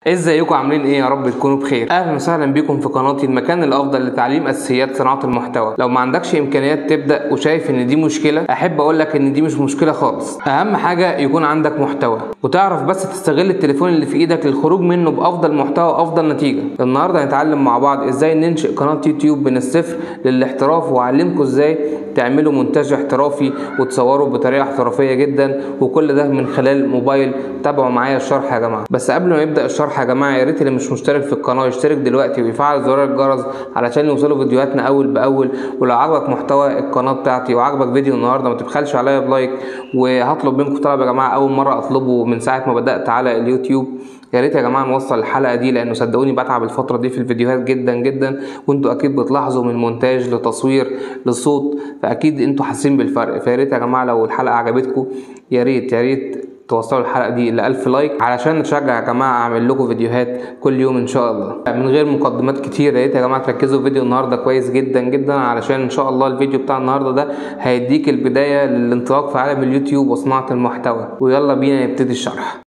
ازيكم عاملين ايه يا رب تكونوا بخير اهلا وسهلا بكم في قناتي المكان الافضل لتعليم اساسيات صناعه المحتوى لو ما عندكش امكانيات تبدا وشايف ان دي مشكله احب اقول لك ان دي مش مشكله خالص اهم حاجه يكون عندك محتوى وتعرف بس تستغل التليفون اللي في ايدك للخروج منه بافضل محتوى وافضل نتيجه النهارده هنتعلم مع بعض ازاي ننشئ قناه يوتيوب من الصفر للاحتراف واعلمكم ازاي تعملوا مونتاج احترافي وتصوروا بطريقه احترافيه جدا وكل ده من خلال موبايل تابعوا معايا الشرح يا جماعه بس قبل ما نبدا الشرح يا جماعه يا ريت اللي مش مشترك في القناه يشترك دلوقتي ويفعل زرار الجرس علشان يوصلوا فيديوهاتنا اول باول ولو عجبك محتوى القناه بتاعتي وعجبك فيديو النهارده ما تبخلش عليا بلايك وهطلب منكم طلب يا جماعه اول مره اطلبه من ساعه ما بدات على اليوتيوب يا ريت يا جماعه نوصل الحلقه دي لانه صدقوني بتعب الفتره دي في الفيديوهات جدا جدا وانتوا اكيد بتلاحظوا من مونتاج لتصوير لصوت فاكيد انتوا حاسين بالفرق فيا ريت يا جماعه لو الحلقه عجبتكم يا ريت يا ريت توصلوا الحلقه دي ل 1000 لايك علشان نشجع يا جماعه اعمل لكم فيديوهات كل يوم ان شاء الله من غير مقدمات كتير يا ريت يا جماعه تركزوا في فيديو النهارده كويس جدا جدا علشان ان شاء الله الفيديو بتاع النهارده ده هيديك البدايه للانطلاق في عالم اليوتيوب وصناعه المحتوى ويلا بينا نبتدي الشرح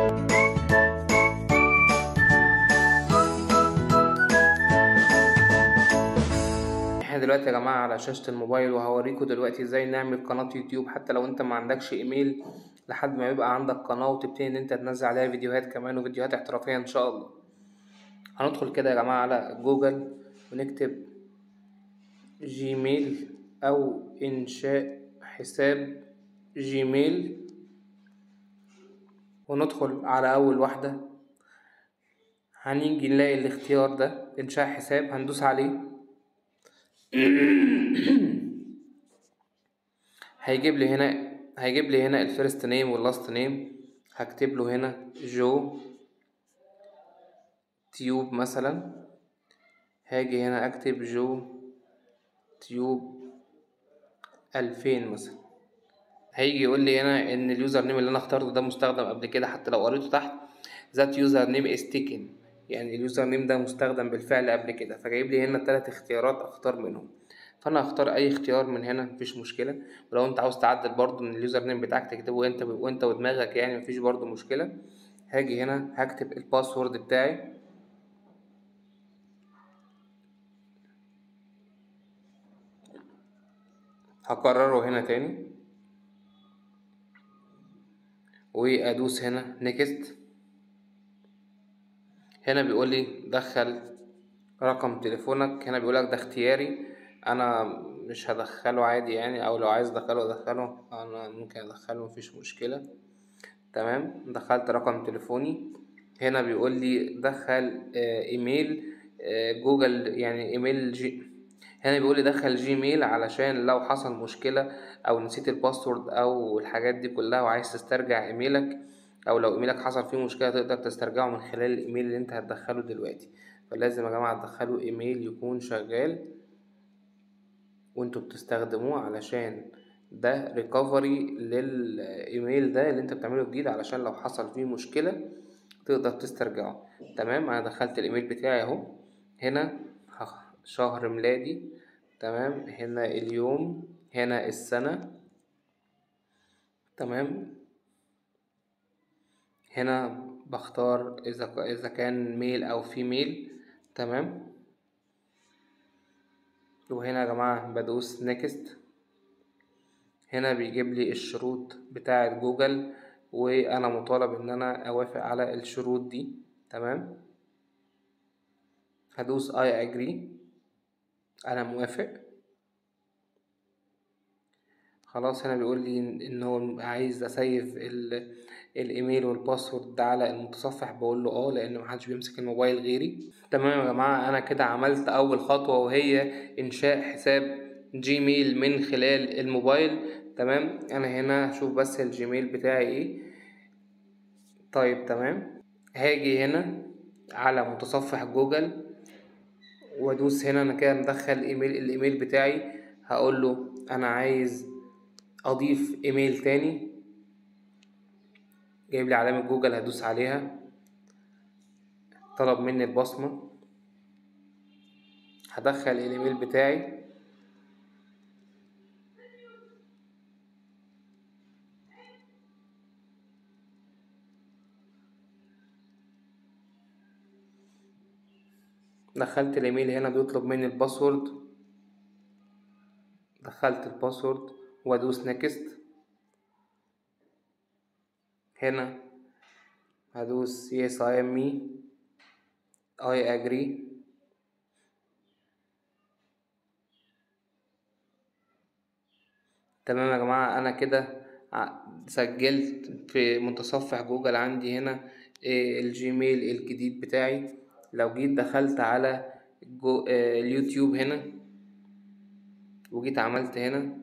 احنا دلوقتي يا جماعه على شاشه الموبايل وهوريكم دلوقتي ازاي نعمل قناه يوتيوب حتى لو انت ما عندكش ايميل لحد ما يبقى عندك قناه وتبتدي ان انت تنزل عليها فيديوهات كمان وفيديوهات احترافيه ان شاء الله هندخل كده يا جماعه على جوجل ونكتب جيميل او انشاء حساب جيميل وندخل على اول واحده هنيجي نلاقي الاختيار ده انشاء حساب هندوس عليه هيجيب لي هنا هيجيب لي هنا الفيرست نيم واللاست نيم هكتب له هنا جو تيوب مثلا هاجي هنا اكتب جو تيوب ألفين مثلا هيجي يقول لي هنا ان اليوزر نيم اللي انا اخترته ده مستخدم قبل كده حتى لو قريته تحت ذات يوزر نيم استيكن يعني اليوزر نيم ده مستخدم بالفعل قبل كده فجايب لي هنا ثلاث اختيارات اختار منهم فانا هختار اي اختيار من هنا مفيش مشكله ولو انت عاوز تعدل برضو من اليوزر نيم بتاعك تكتبه انت وانت ودماغك يعني مفيش برضو مشكله هاجي هنا هكتب الباسورد بتاعي هكرره هنا تاني وادوس هنا نيكست هنا بيقول لي دخل رقم تليفونك هنا بيقول لك ده اختياري انا مش هدخله عادي يعني او لو عايز ادخله ادخله انا ممكن ادخله مفيش مشكله تمام دخلت رقم تليفوني هنا بيقول لي دخل ايميل جوجل يعني ايميل جي هنا بيقول لي دخل جيميل علشان لو حصل مشكله او نسيت الباسورد او الحاجات دي كلها وعايز تسترجع ايميلك او لو ايميلك حصل فيه مشكله تقدر تسترجعه من خلال الايميل اللي انت هتدخله دلوقتي فلازم يا جماعه تدخلوا ايميل يكون شغال وانتوا بتستخدموه علشان ده ريكفري للايميل ده اللي انت بتعمله جديد علشان لو حصل فيه مشكله تقدر تسترجعه تمام انا دخلت الايميل بتاعي اهو هنا شهر ميلادي تمام هنا اليوم هنا السنه تمام هنا بختار اذا اذا كان ميل او فيميل تمام وهنا يا جماعة بدوس نيكست هنا بيجيب لي الشروط بتاعة جوجل وانا مطالب ان انا اوافق على الشروط دي تمام هدوس اي اجري انا موافق خلاص هنا بيقول لي ان هو عايز اسيف الايميل والباسورد ده على المتصفح بقول له اه لان محدش بيمسك الموبايل غيري تمام يا جماعه انا كده عملت اول خطوه وهي انشاء حساب جيميل من خلال الموبايل تمام انا هنا هشوف بس الجيميل بتاعي ايه طيب تمام هاجي هنا على متصفح جوجل وادوس هنا انا كده مدخل ايميل الايميل بتاعي هقول له انا عايز اضيف ايميل تاني جايب لي علامة جوجل هدوس عليها طلب مني البصمة هدخل الايميل بتاعي دخلت الايميل هنا بيطلب مني الباسورد دخلت الباسورد وادوس نيكست هنا هدوس yes I am me I agree تمام يا جماعة أنا كده ع- سجلت في متصفح جوجل عندي هنا إيه، الجيميل الجديد بتاعي لو جيت دخلت على جو آه، اليوتيوب هنا وجيت عملت هنا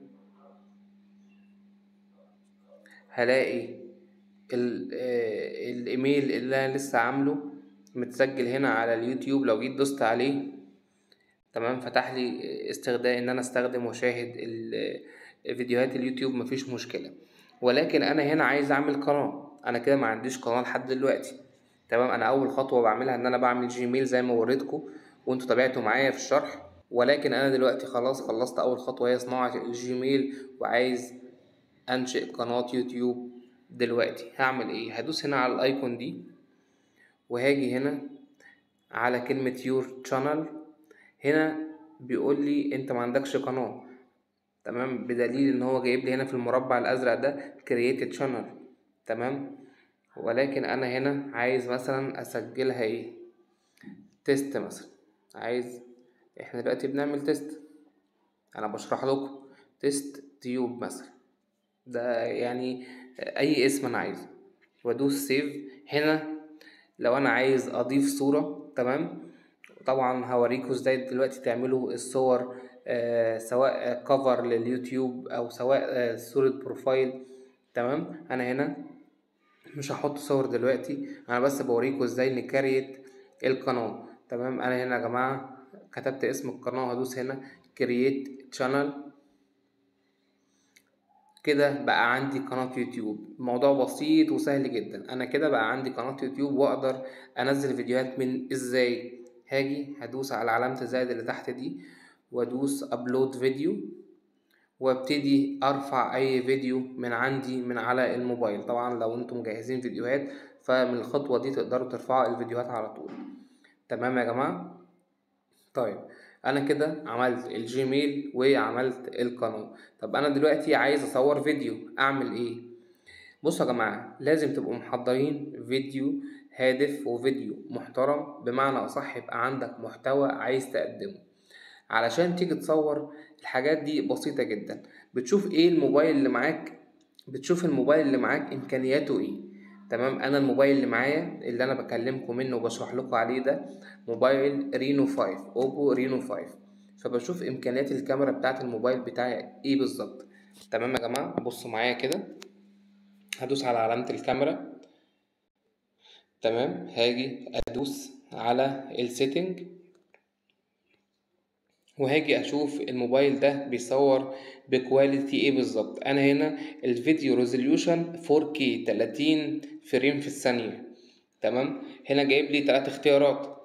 هلاقي ال- آه، الايميل اللي انا لسه عامله متسجل هنا على اليوتيوب لو جيت دوست عليه تمام فتح لي استخدام ان انا استخدم واشاهد ال- فيديوهات اليوتيوب مفيش مشكله ولكن انا هنا عايز اعمل قناه انا كده ما عنديش قناه لحد دلوقتي تمام انا اول خطوه بعملها ان انا بعمل جيميل زي ما وريتكم وانتوا تابعتوا معايا في الشرح ولكن انا دلوقتي خلاص خلصت اول خطوه هي صناعه الجيميل وعايز انشئ قناه يوتيوب دلوقتي هعمل ايه هدوس هنا على الايكون دي وهاجي هنا على كلمة يور channel هنا بيقول لي انت ما عندكش قناة تمام بدليل ان هو جايب لي هنا في المربع الازرق ده create channel تمام ولكن انا هنا عايز مثلا اسجلها ايه تيست مثلا عايز احنا دلوقتي بنعمل تيست انا بشرح لكم تيست تيوب مثلا ده يعني اي اسم انا عايزه وادوس سيف هنا لو انا عايز اضيف صورة تمام طبعا هوريكم ازاي دلوقتي تعملوا الصور آه سواء كفر لليوتيوب او سواء آه صورة بروفايل تمام انا هنا مش هحط صور دلوقتي انا بس بوريكم ازاي نكريت القناة تمام انا هنا يا جماعة كتبت اسم القناة هدوس هنا create channel كده بقى عندي قناة يوتيوب الموضوع بسيط وسهل جدا انا كده بقى عندي قناة يوتيوب واقدر انزل فيديوهات من ازاي هاجي هدوس على علامة الزائد اللي تحت دي وادوس ابلود فيديو وابتدي ارفع اي فيديو من عندي من على الموبايل طبعا لو انتم مجهزين فيديوهات فمن الخطوة دي تقدروا ترفعوا الفيديوهات على طول تمام يا جماعة طيب انا كده عملت الجيميل وعملت القناة طب انا دلوقتي عايز اصور فيديو اعمل ايه بصوا يا جماعة لازم تبقوا محضرين فيديو هادف وفيديو محترم بمعنى اصح يبقى عندك محتوى عايز تقدمه علشان تيجي تصور الحاجات دي بسيطة جدا بتشوف ايه الموبايل اللي معاك بتشوف الموبايل اللي معاك امكانياته ايه تمام انا الموبايل اللي معايا اللي انا بكلمكم منه وبشرح لكم عليه ده موبايل رينو 5 اوبو رينو 5 فبشوف امكانيات الكاميرا بتاعت الموبايل بتاعي ايه بالظبط تمام يا جماعه بصوا معايا كده هدوس على علامه الكاميرا تمام هاجي ادوس على السيتنج وهاجي اشوف الموبايل ده بيصور بكواليتي ايه بالظبط انا هنا الفيديو ريزوليوشن 4K 30 فريم في الثانية تمام هنا جايب لي تلات اختيارات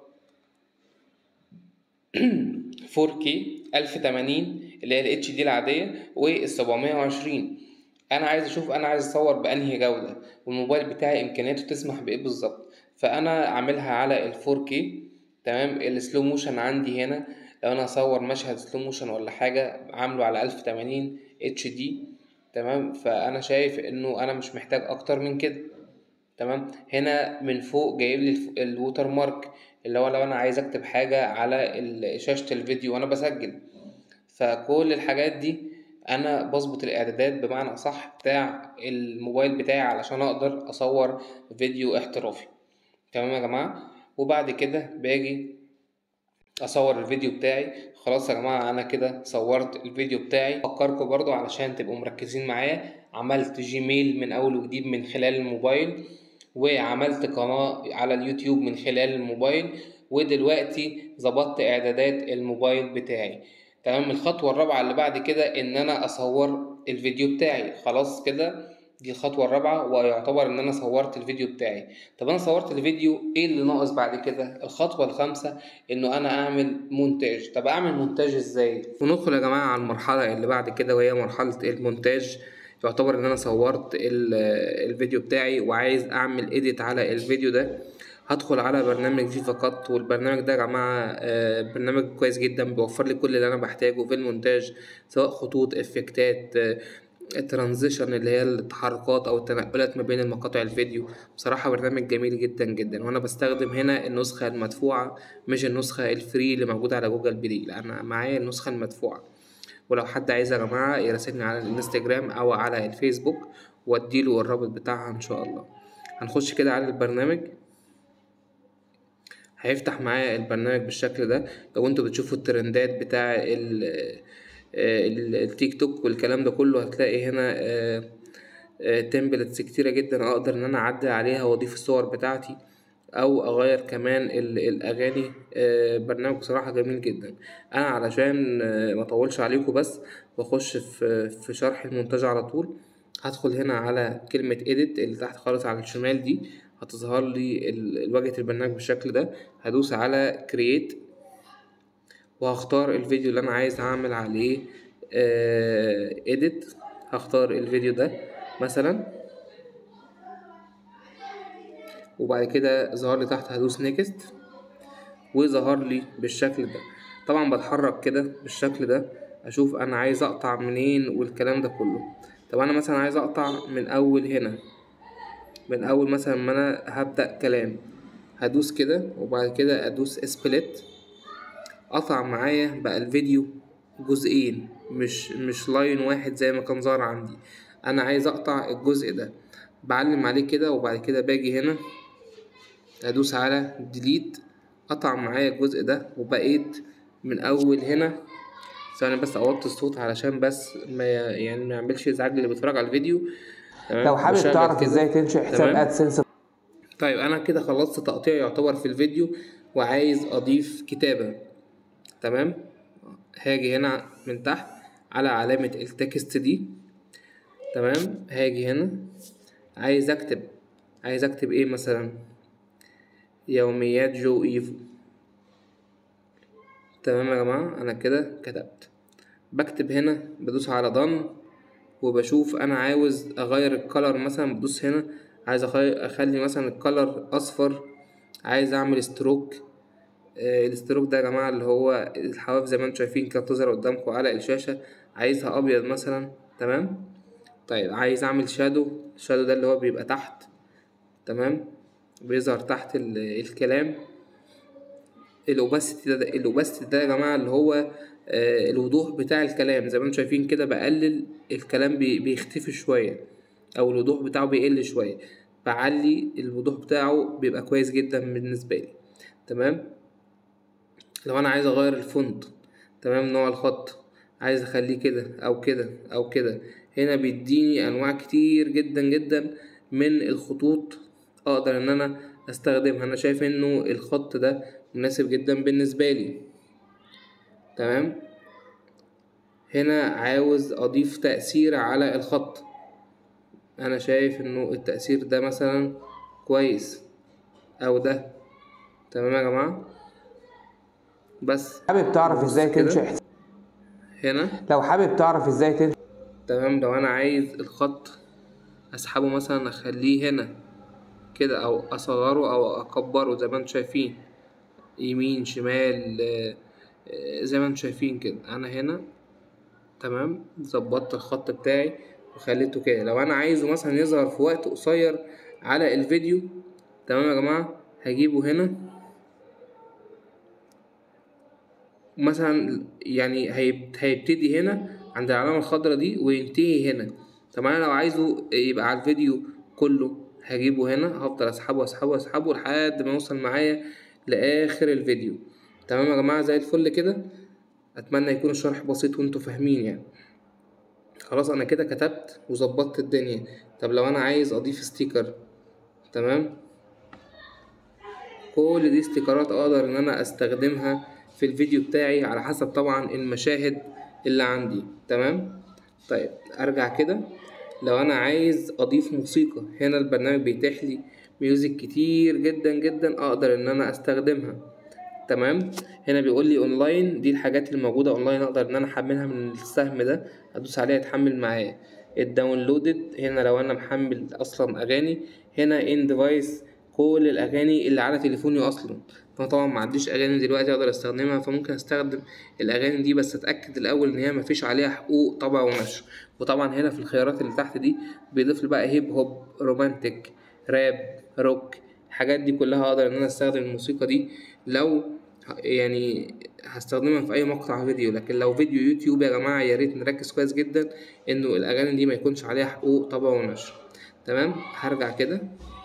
4K 1080 اللي هي ال HD العادية وال 720 انا عايز اشوف انا عايز اصور بانهي جودة والموبايل بتاعي امكانياته تسمح بايه بالظبط فانا عاملها على ال 4K تمام السلو موشن عندي هنا لو انا هصور مشهد سلو موشن ولا حاجة عامله على 1080 اتش دي تمام فانا شايف انه انا مش محتاج اكتر من كده تمام هنا من فوق جايب لي الووتر مارك اللي هو لو انا عايز اكتب حاجة على ال- شاشة الفيديو وانا بسجل فكل الحاجات دي انا بظبط الاعدادات بمعنى اصح بتاع الموبايل بتاعي علشان اقدر اصور فيديو احترافي تمام يا جماعة وبعد كده باجي اصور الفيديو بتاعي خلاص يا جماعه انا كده صورت الفيديو بتاعي افكركم برضو علشان تبقوا مركزين معايا عملت جيميل من اول وجديد من خلال الموبايل وعملت قناه على اليوتيوب من خلال الموبايل ودلوقتي ظبطت اعدادات الموبايل بتاعي تمام الخطوه الرابعه اللي بعد كده ان انا اصور الفيديو بتاعي خلاص كده دي الخطوة الرابعة ويعتبر إن أنا صورت الفيديو بتاعي طب أنا صورت الفيديو إيه اللي ناقص بعد كده الخطوة الخامسة إنه أنا أعمل مونتاج طب أعمل مونتاج إزاي وندخل يا جماعة على المرحلة اللي بعد كده وهي مرحلة المونتاج يعتبر إن أنا صورت ال- الفيديو بتاعي وعايز أعمل إيديت على الفيديو ده هدخل على برنامج فيفا كات والبرنامج ده يا جماعة آه، برنامج كويس جدا بيوفر لي كل اللي أنا بحتاجه في المونتاج سواء خطوط افكتات الترانزيشن اللي هي التحركات او التنقلات ما بين المقاطع الفيديو بصراحة برنامج جميل جدا جدا وانا بستخدم هنا النسخة المدفوعة مش النسخة الفري اللي موجودة على جوجل بلاي لا انا معايا النسخة المدفوعة ولو حد عايز يا جماعة يراسلني على الانستجرام او على الفيسبوك واديله الرابط بتاعها ان شاء الله هنخش كده على البرنامج هيفتح معايا البرنامج بالشكل ده لو انتوا بتشوفوا الترندات بتاع ال ال- التيك توك والكلام ده كله هتلاقي هنا تمبلتس كتيرة جدا اقدر ان انا اعدل عليها واضيف الصور بتاعتي او اغير كمان ال- الاغاني آه، برنامج بصراحة جميل جدا انا علشان آه، ما اطولش عليكم بس واخش في في شرح المونتاج على طول هدخل هنا على كلمة edit اللي تحت خالص على الشمال دي هتظهر لي ال- واجهة البرنامج بالشكل ده هدوس على create وهختار الفيديو اللي انا عايز اعمل عليه آه edit هختار الفيديو ده مثلا وبعد كده ظهر لي تحت هدوس نيكست وظهر لي بالشكل ده طبعا بتحرك كده بالشكل ده اشوف انا عايز اقطع منين والكلام ده كله طب انا مثلا عايز اقطع من اول هنا من اول مثلا ما انا هبدأ كلام هدوس كده وبعد كده ادوس سبليت قطع معايا بقى الفيديو جزئين مش مش لاين واحد زي ما كان ظاهر عندي انا عايز اقطع الجزء ده بعلم عليه كده وبعد كده باجي هنا ادوس على ديليت قطع معايا الجزء ده وبقيت من اول هنا ثواني بس اوطي الصوت علشان بس ما يعني ما يعملش ازعاج اللي بيتفرج على الفيديو تمام؟ لو حابب بشغل تعرف كده. ازاي تنشئ حساب تمام؟ ادسنس طيب انا كده خلصت تقطيع يعتبر في الفيديو وعايز اضيف كتابة تمام هاجي هنا من تحت على علامة التكست دي تمام هاجي هنا عايز اكتب عايز اكتب ايه مثلا يوميات جو ايفو تمام يا جماعة انا كده كتبت بكتب هنا بدوس على ضن وبشوف انا عاوز اغير الكلر مثلا بدوس هنا عايز أخي- اخلي مثلا الكلر اصفر عايز اعمل ستروك آه، الستروك ده يا جماعة اللي هو الحواف زي ما انتم شايفين كده بتظهر قدامكم على الشاشة عايزها ابيض مثلا تمام طيب عايز اعمل شادو الشادو ده اللي هو بيبقى تحت تمام بيظهر تحت ال- الكلام الاوباسيتي ده الاوباسيتي ده يا جماعه اللي هو آه، الوضوح بتاع الكلام زي ما انتم شايفين كده بقلل الكلام بي- بيختفي شويه او الوضوح بتاعه بيقل شويه بعلي الوضوح بتاعه بيبقى كويس جدا بالنسبه لي تمام لو انا عايز اغير الفونت تمام نوع الخط عايز اخليه كده او كده او كده هنا بيديني انواع كتير جدا جدا من الخطوط اقدر ان انا استخدمها انا شايف انه الخط ده مناسب جدا بالنسبه لي تمام هنا عاوز اضيف تأثير على الخط انا شايف انه التأثير ده مثلا كويس او ده تمام يا جماعه بس حابب تعرف ازاي كده. تنشئ حساب هنا لو حابب تعرف ازاي تنشئ تمام لو انا عايز الخط اسحبه مثلا اخليه هنا كده او اصغره او اكبره زي ما انتم شايفين يمين شمال آه، آه، زي ما انتم شايفين كده انا هنا تمام ظبطت الخط بتاعي وخليته كده لو انا عايزه مثلا يظهر في وقت قصير على الفيديو تمام يا جماعة هجيبه هنا مثلا يعني هيب- هيبتدي هنا عند العلامة الخضراء دي وينتهي هنا طب انا لو عايزه يبقى على الفيديو كله هجيبه هنا هفضل اسحبه اسحبه اسحبه لحد ما يوصل معايا لاخر الفيديو تمام يا جماعة زي الفل كده اتمنى يكون الشرح بسيط وانتوا فاهمين يعني خلاص انا كده كتبت وظبطت الدنيا طب لو انا عايز اضيف ستيكر تمام كل دي استيكرات اقدر ان انا استخدمها في الفيديو بتاعي على حسب طبعا المشاهد اللي عندي تمام طيب ارجع كده لو انا عايز اضيف موسيقى هنا البرنامج بيتيح لي ميوزك كتير جدا جدا اقدر ان انا استخدمها تمام هنا بيقول لي اونلاين دي الحاجات اللي موجوده اونلاين اقدر ان انا احملها من السهم ده ادوس عليها تحمل معايا الداونلودد هنا لو انا محمل اصلا اغاني هنا ان ديفايس كل الاغاني اللي على تليفوني اصلا فانا طبعا ما عنديش اغاني دلوقتي اقدر استخدمها فممكن استخدم الاغاني دي بس اتاكد الاول ان هي مفيش عليها حقوق طبع ونشر وطبعا هنا في الخيارات اللي تحت دي بيضيف لي بقى هيب هوب رومانتك راب روك الحاجات دي كلها اقدر ان انا استخدم الموسيقى دي لو يعني هستخدمها في اي مقطع فيديو لكن لو فيديو يوتيوب يا جماعه يا ريت نركز كويس جدا انه الاغاني دي ما يكونش عليها حقوق طبع ونشر تمام هرجع كده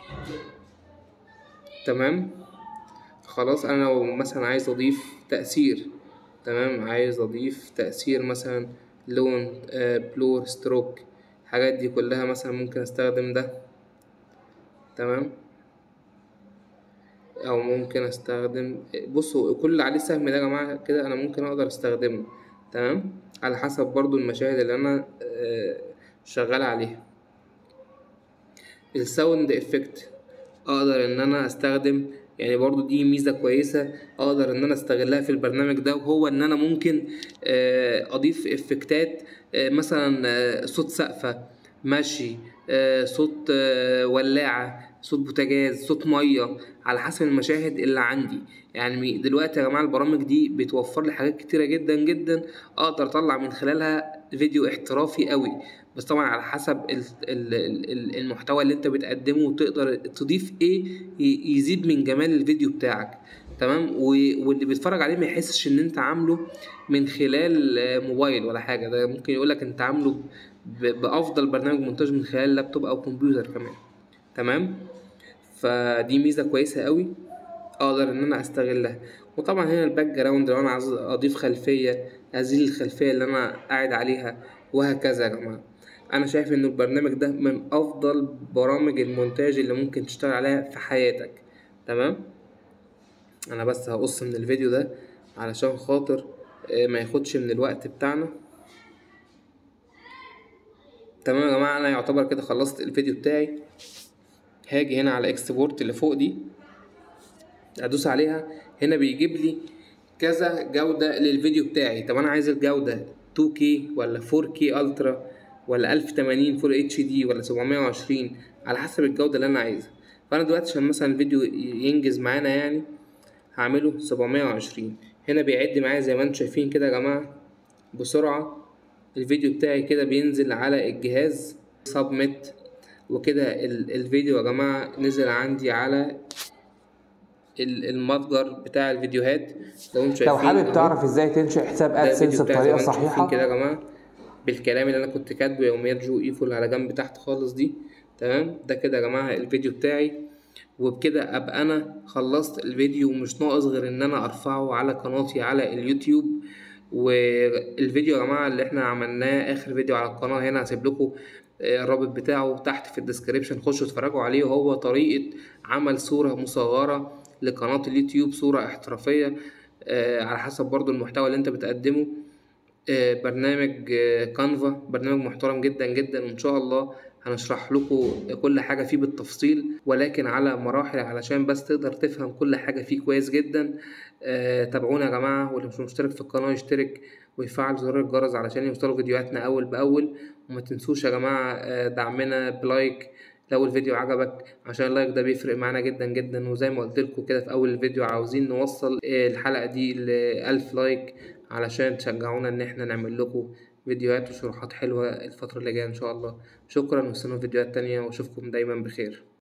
تمام خلاص انا لو مثلا عايز اضيف تأثير تمام عايز اضيف تأثير مثلا لون آه بلور ستروك الحاجات دي كلها مثلا ممكن استخدم ده تمام او ممكن استخدم بصوا كل اللي عليه سهم ده يا جماعه كده انا ممكن اقدر استخدمه تمام على حسب برضو المشاهد اللي انا آه شغال عليها الساوند افكت اقدر ان انا استخدم يعني برضو دي ميزة كويسة اقدر ان انا استغلها في البرنامج ده وهو ان انا ممكن اضيف افكتات مثلا صوت سقفة مشي صوت ولاعة صوت بوتاجاز صوت ميه على حسب المشاهد اللي عندي يعني دلوقتي يا جماعه البرامج دي بتوفر لي حاجات كتيره جدا جدا اقدر اطلع من خلالها فيديو احترافي قوي بس طبعا على حسب المحتوى اللي انت بتقدمه وتقدر تضيف ايه يزيد من جمال الفيديو بتاعك تمام واللي بيتفرج عليه ما يحسش ان انت عامله من خلال موبايل ولا حاجه ده ممكن يقولك انت عامله بافضل برنامج مونتاج من خلال لابتوب او كمبيوتر كمان تمام فدي ميزه كويسه قوي اقدر ان انا استغلها وطبعا هنا الباك جراوند لو انا عايز اضيف خلفيه ازيل الخلفيه اللي انا قاعد عليها وهكذا يا جماعه انا شايف ان البرنامج ده من افضل برامج المونتاج اللي ممكن تشتغل عليها في حياتك تمام انا بس هقص من الفيديو ده علشان خاطر ما ياخدش من الوقت بتاعنا تمام يا جماعه انا يعتبر كده خلصت الفيديو بتاعي هاجي هنا على اكسبورت اللي فوق دي ادوس عليها هنا بيجيب لي كذا جودة للفيديو بتاعي طب انا عايز الجودة 2K ولا 4K الترا ولا 1080 فول اتش دي ولا 720 على حسب الجودة اللي انا عايزها فانا دلوقتي عشان مثلا الفيديو ينجز معانا يعني هعمله 720 هنا بيعد معايا زي ما انتم شايفين كده يا جماعة بسرعة الفيديو بتاعي كده بينزل على الجهاز سبميت وكده الفيديو يا جماعة نزل عندي على المتجر بتاع الفيديوهات لو انتم شايفين لو حابب أهو. تعرف ازاي تنشئ حساب ده الفيديو ادسنس بتاعي بطريقه زي ما انتم شايفين صحيحه كده يا جماعه بالكلام اللي انا كنت كاتبه يوميات جو ايفول على جنب تحت خالص دي تمام ده كده يا جماعه الفيديو بتاعي وبكده ابقى انا خلصت الفيديو ومش ناقص غير ان انا ارفعه على قناتي على اليوتيوب والفيديو يا جماعه اللي احنا عملناه اخر فيديو على القناه هنا هسيب لكم الرابط بتاعه تحت في الديسكريبشن خشوا اتفرجوا عليه وهو طريقه عمل صوره مصغره لقناه اليوتيوب صوره احترافيه آه، على حسب برضو المحتوى اللي انت بتقدمه آه، برنامج آه، كانفا برنامج محترم جدا جدا وان شاء الله هنشرح لكم كل حاجة فيه بالتفصيل ولكن على مراحل علشان بس تقدر تفهم كل حاجة فيه كويس جدا آه، تابعونا يا جماعة واللي مش مشترك في القناة يشترك ويفعل زر الجرس علشان يوصلوا فيديوهاتنا أول بأول وما تنسوش يا جماعة آه، دعمنا بلايك لو الفيديو عجبك عشان اللايك ده بيفرق معانا جدا جدا وزي ما قلت لكم كده في اول الفيديو عاوزين نوصل آه، الحلقة دي لألف لايك علشان تشجعونا ان احنا نعمل لكم فيديوهات وشروحات حلوة الفترة اللي جاية ان شاء الله شكرا واستنوا فيديوهات تانية واشوفكم دايما بخير